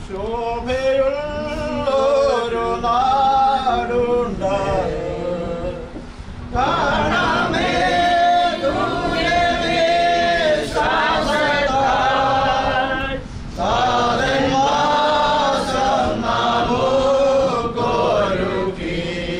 ശോഭയുള്ളൊരു നാടുണ്ടായി കാണാമേ ദൂരമേ ശ്വാസത്താൽ സാധൻ വാസം നമുക്കൊരുക്കി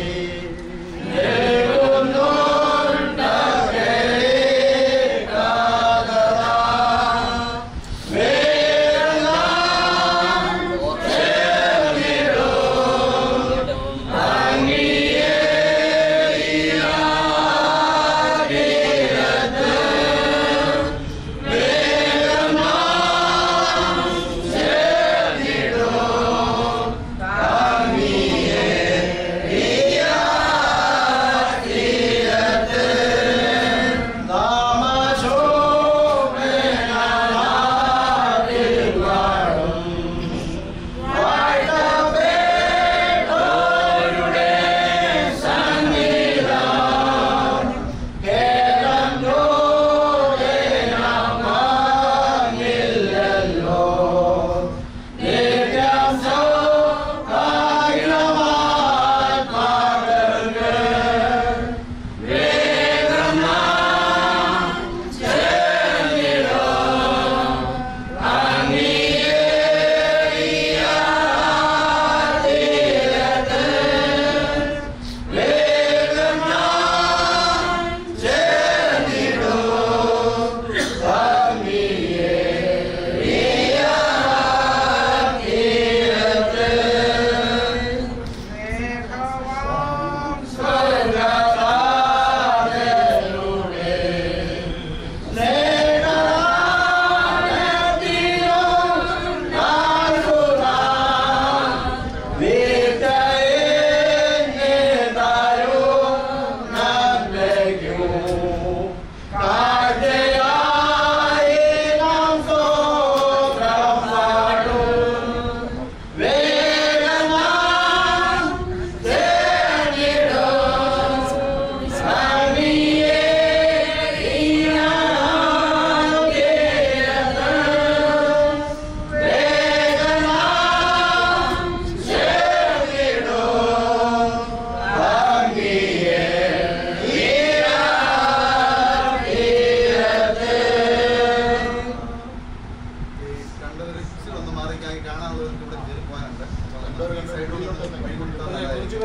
ഒന്ന് മാറിക്കായി കാണാനുള്ളവർക്ക് ഇവിടെ കയറി പോകാനുണ്ട് അപ്പോൾ അതുകൊണ്ട് ഈ സൈഡിൽ നിന്ന് വഴി കൊടുത്താൽ നല്ലതായിരിക്കും.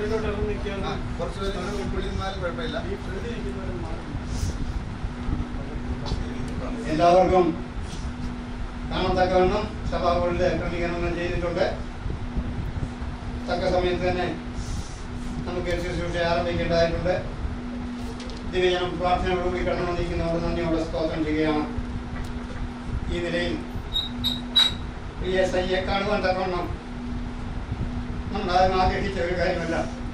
ആ, കുറച്ച് പേര് ഇവിടെ ഉൾക്കൊള്ളിരുന്നാലും കുഴപ്പമില്ല എല്ലാവർക്കും കാണത്തക്കവണ്ണം സഭാകളിലെ ക്രമീകരണങ്ങൾ ചെയ്തിട്ടുണ്ട് തക്ക സമയത്ത് തന്നെ നമുക്ക് ശുശ്രൂഷ ആരംഭിക്കേണ്ടതായിട്ടുണ്ട് ദിവ്യജനം പ്രാർത്ഥനയോടുകൂടി കടന്നു വന്നിരിക്കുന്നവർ നന്ദിയോടെ സ്തോത്രം ചെയ്യുകയാണ് ഈ നിലയിൽ പി എസ് ഐയെ കാണുവാൻ തക്കവണ്ണം നമ്മൾ ആരും ആഗ്രഹിച്ച ഒരു കാര്യമല്ല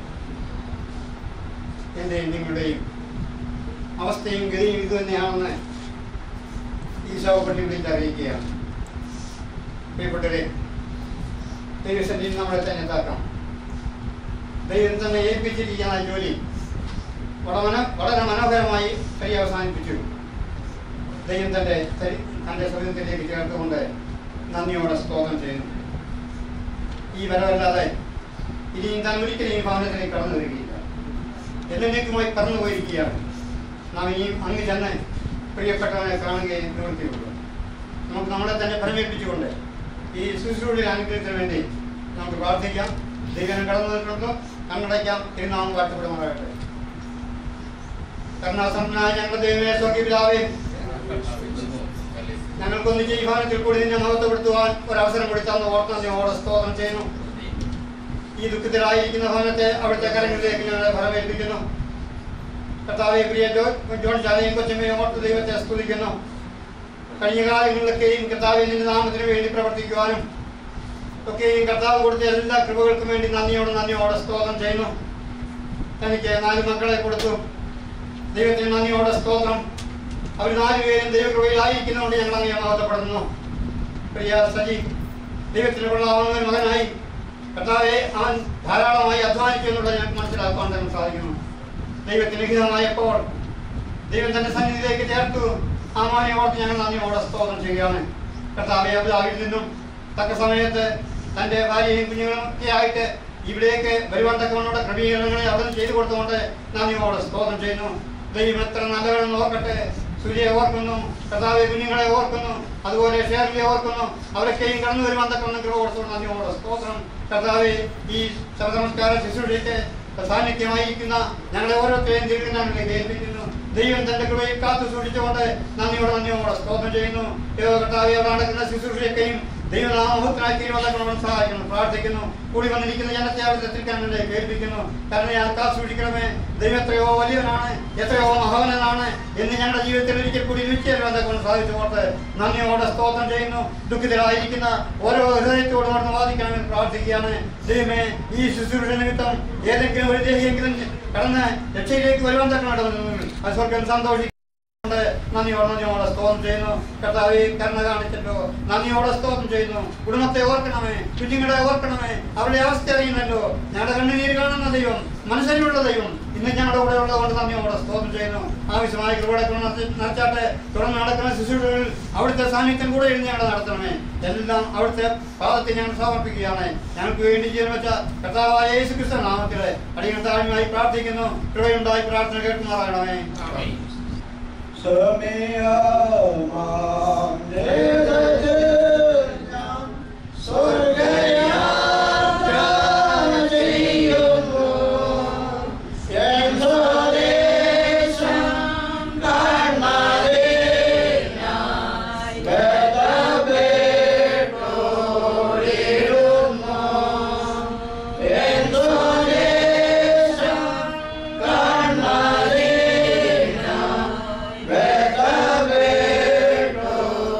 എൻ്റെയും നിങ്ങളുടെയും അവസ്ഥയും ഗതിയും ഇത് തന്നെയാണെന്ന് ഈശോ പറ്റി വിളിച്ച് അറിയിക്കുകയാണ് പ്രിയപ്പെട്ടവരെ ദൈവസന്നിധിയിൽ നമ്മളെ തന്നെ താക്കാം ദൈവം തന്നെ ഏൽപ്പിച്ചിരിക്കുന്ന ജോലി വളരെ വളരെ മനോഹരമായി പര്യവസാനിപ്പിച്ചു ദൈവം തൻ്റെ ശരി- തൻ്റെ സ്വതന്ത്രത്തിലേക്ക് ചേർത്തുകൊണ്ട് നന്ദിയോടെ സ്തോത്രം ചെയ്യുന്നു ഈ വരവല്ലാതെ ഇനിയും താൻ ഒരിക്കലും ഈ ഭവനത്തിലേക്ക് കടന്നു വരികയില്ല എന്നേക്കുമായി പറന്നു പോയിരിക്കുകയാണ് നാം ഇനിയും അങ്ങ് ചെന്ന് പ്രിയപ്പെട്ടവനെ കാണുകയും പ്രവൃത്തിയുള്ളൂ നമുക്ക് നമ്മളെ തന്നെ ഫലമേൽപ്പിച്ചുകൊണ്ട് ഈ ശുശ്രൂഷയുടെ അനുഗ്രഹത്തിന് വേണ്ടി നമുക്ക് പ്രാർത്ഥിക്കാം ദൈവം കടന്നു വന്നിട്ടുണ്ടോ കണ്ണടയ്ക്കാം തിരുനാമം വാഴ്ത്തപ്പെടുമാറാകട്ടെ കരുണാസമ്പന്നായ ഞങ്ങളുടെ ദൈവമേ സ്വർഗീപിതാവേ ഞങ്ങൾക്കൊന്ന് ഈ ഭവനത്തിൽ കൂടി നിന്നെ മഹത്വപ്പെടുത്തുവാൻ ഒരവസരം കൊടുത്താന്ന് ഓർത്ത് നിന്നോട് സ്തോത്രം ചെയ്യുന്നു ഈ ദുഃഖത്തിലായിരിക്കുന്ന ഭവനത്തെ അവിടുത്തെ കരങ്ങളിലേക്ക് ഞങ്ങളെ ഫലമേൽപ്പിക്കുന്നു കർത്താവെ പ്രിയ ജോ ജോൺ ചാലയും കൊച്ചമ്മയും ഓർത്ത് ദൈവത്തെ സ്തുതിക്കുന്നു കഴിഞ്ഞ കാലങ്ങളിലൊക്കെയും കർത്താവിൽ നിന്റെ നാമത്തിന് വേണ്ടി പ്രവർത്തിക്കുവാനും ഒക്കെയും കർത്താവ് കൊടുത്ത എല്ലാ കൃപകൾക്കും വേണ്ടി നന്ദിയോട് നന്ദിയോടെ സ്തോത്രം ചെയ്യുന്നു എനിക്ക് നാല് മക്കളെ കൊടുത്തു ദൈവത്തിന് നന്ദിയോടെ സ്തോത്രം അവർ നാലുപേരും ദൈവകൃപയിലായിരിക്കുന്നതുകൊണ്ട് ഞങ്ങൾ അങ്ങനെ മഹത്വപ്പെടുന്നു പ്രിയ സജി ദൈവത്തിന് കൊള്ളാവുന്ന ഒരു മകനായി കർത്താവെ അവൻ ധാരാളമായി അധ്വാനിച്ചു എന്നുള്ളത് ഞങ്ങൾക്ക് മനസ്സിലാക്കാൻ തന്നെ സാധിക്കുന്നു ദൈവത്തിന് ഹിതമായപ്പോൾ ദൈവം തന്റെ സന്നിധിയിലേക്ക് ചേർത്തു ആ മോനെ ഓർത്ത് ഞങ്ങൾ നന്ദിയോടെ സ്തോത്രം ചെയ്യുകയാണ് കർത്താവെ അബുദാബിയിൽ നിന്നും തക്ക സമയത്ത് തന്റെ ഭാര്യയും കുഞ്ഞുങ്ങളും ഒക്കെ ആയിട്ട് ഇവിടേക്ക് വരുവാൻ തക്കവണ്ണോടെ ക്രമീകരണങ്ങളെ അവിടെ ചെയ്തു കൊടുത്തുകൊണ്ട് നന്ദിയോടെ സ്തോത്രം ചെയ്യുന്നു ദൈവം എത്ര നല്ലവരെന്ന് ഓർക്കട്ടെ സൂര്യയെ ഓർക്കുന്നു കർത്താവെ കുഞ്ഞുങ്ങളെ ഓർക്കുന്നു അതുപോലെ ഷേറിനെ ഓർക്കുന്നു അവരൊക്കെയും കടന്നു വരുവാൻ തക്കവണ്ണം കൃപ കൊടുത്തു നന്ദിയോടെ സ്തോത്രം കർത്താവെ ഈ ശബ്ദനമസ്കാര ശുശ്രൂഷയ്ക്ക് സാന്നിധ്യമായിരിക്കുന്ന ഞങ്ങളെ ഓരോരുത്തരെയും ദീർഘനാമിലേക്ക് ഏൽപ്പിക്കുന്നു ദൈവം തന്റെ കൃപയിൽ കാത്തു സൂക്ഷിച്ചുകൊണ്ട് നന്ദിയോടെ നന്ദിയോടെ സ്തോത്രം ചെയ്യുന്നു ഏതോ കർത്താവെ അവിടെ നടക്കുന്ന ശുശ്രൂഷയൊക്കെയും ദൈവനാമഹത്തിനായി തീരുമാനങ്ങൾ സഹായിക്കണം പ്രാർത്ഥിക്കുന്നു കൂടി വന്നിരിക്കുന്ന ജനത്തെ അവിടെ എത്തിക്കാൻ വേണ്ടി കേൾപ്പിക്കുന്നു കാരണം ഞാൻ കാത്തു സൂക്ഷിക്കണമേ ദൈവം എത്രയോ വലിയവനാണ് എത്രയോ മഹോനനാണ് എന്ന് ഞങ്ങളുടെ ജീവിതത്തിൽ ഒരിക്കൽ കൂടി നിശ്ചയം കൊണ്ട് സാധിച്ചുകൊണ്ട് നന്ദിയോടെ സ്തോത്രം ചെയ്യുന്നു ദുഃഖിതരായിരിക്കുന്ന ഓരോ ഹൃദയത്തോടും അവിടെ വാദിക്കണമെന്ന് പ്രാർത്ഥിക്കുകയാണ് ദൈവമേ ഈ ശുശ്രൂഷ നിമിത്തം ഏതെങ്കിലും ഒരു ദേഹിയെങ്കിലും കടന്ന് രക്ഷയിലേക്ക് വരുവാൻ തക്കണമെന്ന് അത് സ്വർഗം സന്തോഷിക്കും കൊണ്ട് നന്ദിയോടെ നന്ദിയോടെ സ്തോത്രം ചെയ്യുന്നു കർത്താവെ കരുണ കാണിച്ചല്ലോ നന്ദിയോടെ സ്തോത്രം ചെയ്യുന്നു കുടുംബത്തെ ഓർക്കണമേ കുഞ്ഞുങ്ങളെ ഓർക്കണമേ അവരുടെ അവസ്ഥ അറിയുന്നല്ലോ ഞങ്ങളുടെ കണ്ണുനീര് കാണുന്ന ദൈവം മനസ്സിലുള്ള ദൈവം ഇന്ന് ഞങ്ങളുടെ കൂടെ ഉള്ളതുകൊണ്ട് നന്ദിയോടെ സ്തോത്രം ചെയ്യുന്നു ആവശ്യമായ കൃപയുടെ നടച്ചാട്ടെ തുടർന്ന് നടക്കുന്ന ശുശ്രൂഷകളിൽ അവിടുത്തെ സാന്നിധ്യം കൂടെ ഇരുന്ന് ഞങ്ങൾ നടത്തണമേ എല്ലാം അവിടുത്തെ പാദത്തെ ഞങ്ങൾ സമർപ്പിക്കുകയാണ് ഞങ്ങൾക്ക് വേണ്ടി ജീവൻ വെച്ച കർത്താവായ യേശു ക്രിസ്തു നാമത്തിലെ അടിയൻ താഴ്മയായി പ്രാർത്ഥിക്കുന്നു കൃപയുണ്ടായി പ്രാർത്ഥന കേൾക്കുമാറാകണമേ സമയമാം ഞാൻ സ്വർഗയാത്ര ചെയ്യുന്നു എൻ സ്വദേശം കാണാതിനായി ഗതവേട്ടോടിടുന്നു. എൻ സ്വദേശം കാണാതിനായി ഗതവേട്ടോടിടുന്നു.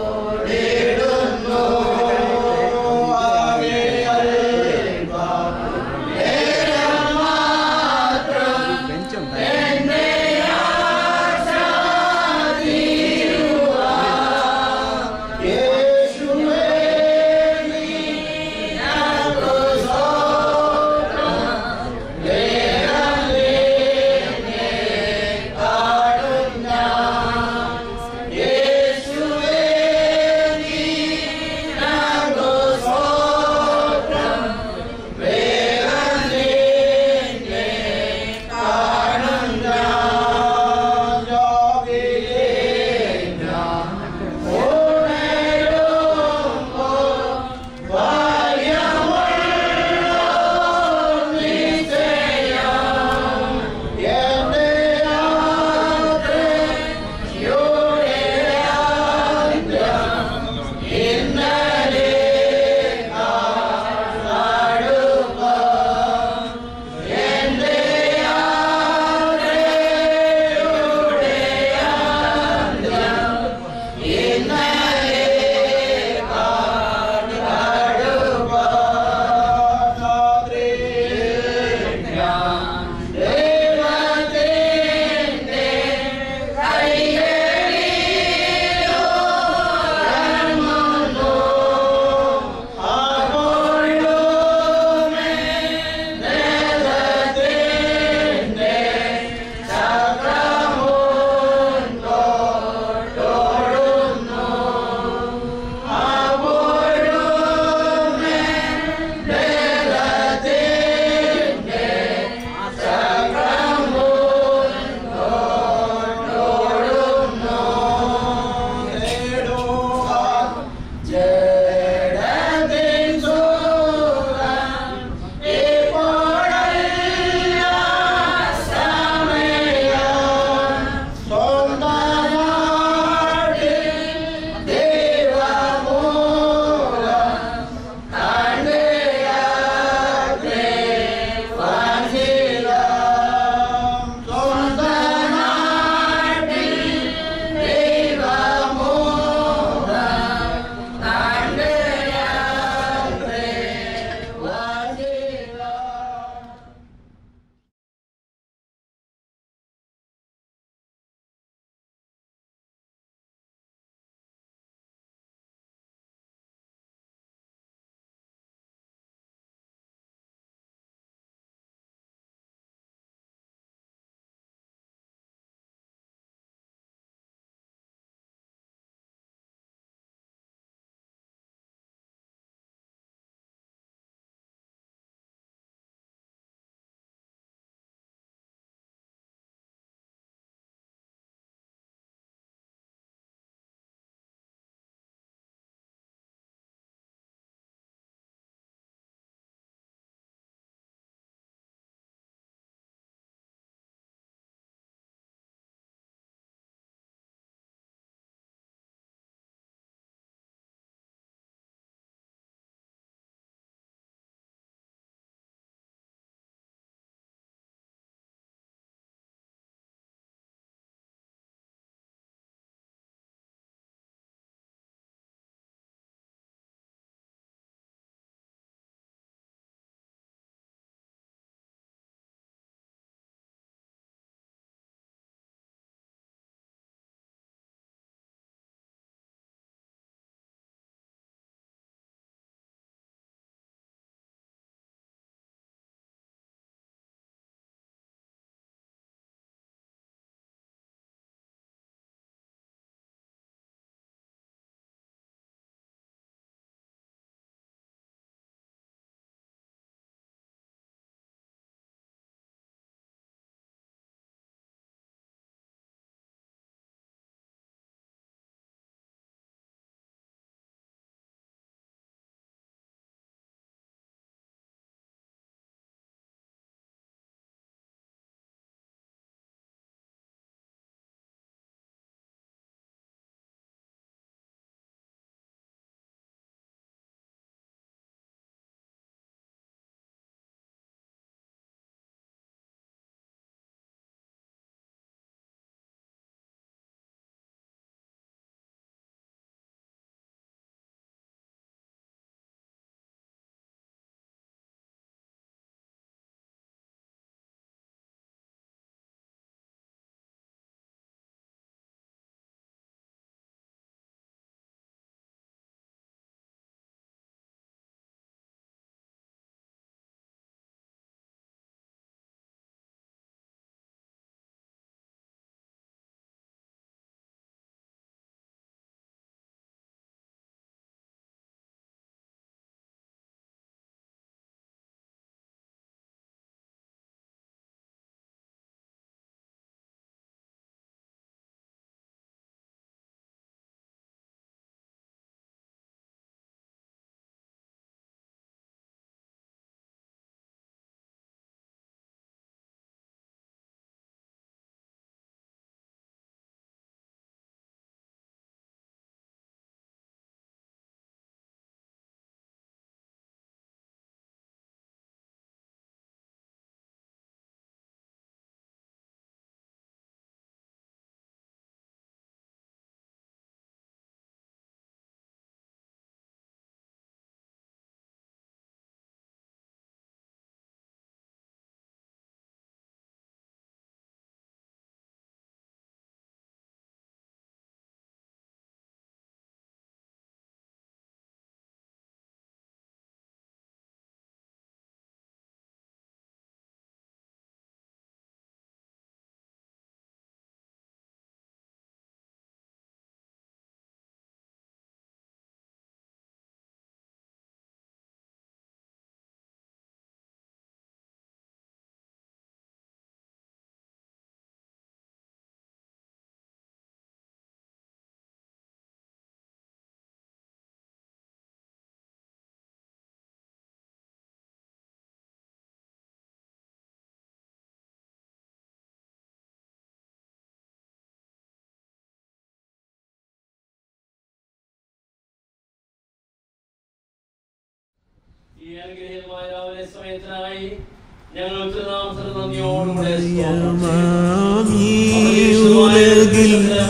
ഈ അനുഗ്രഹീതമായ രാവിലെ സമയത്തിനായി ഞങ്ങൾ തിരുനാമത്തിന് നന്ദിയോടുകൂടെ സ്തോത്രം ചെയ്യുന്നു. ഈ ഉലകിൽ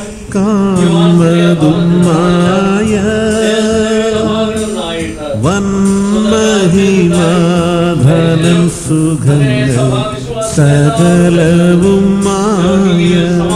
കാൺമതുമായ ദേവഭാഗങ്ങളിലായിട്ട് വന്മഹിമാധനം സുഖങ്ങൾ സകലവും മായ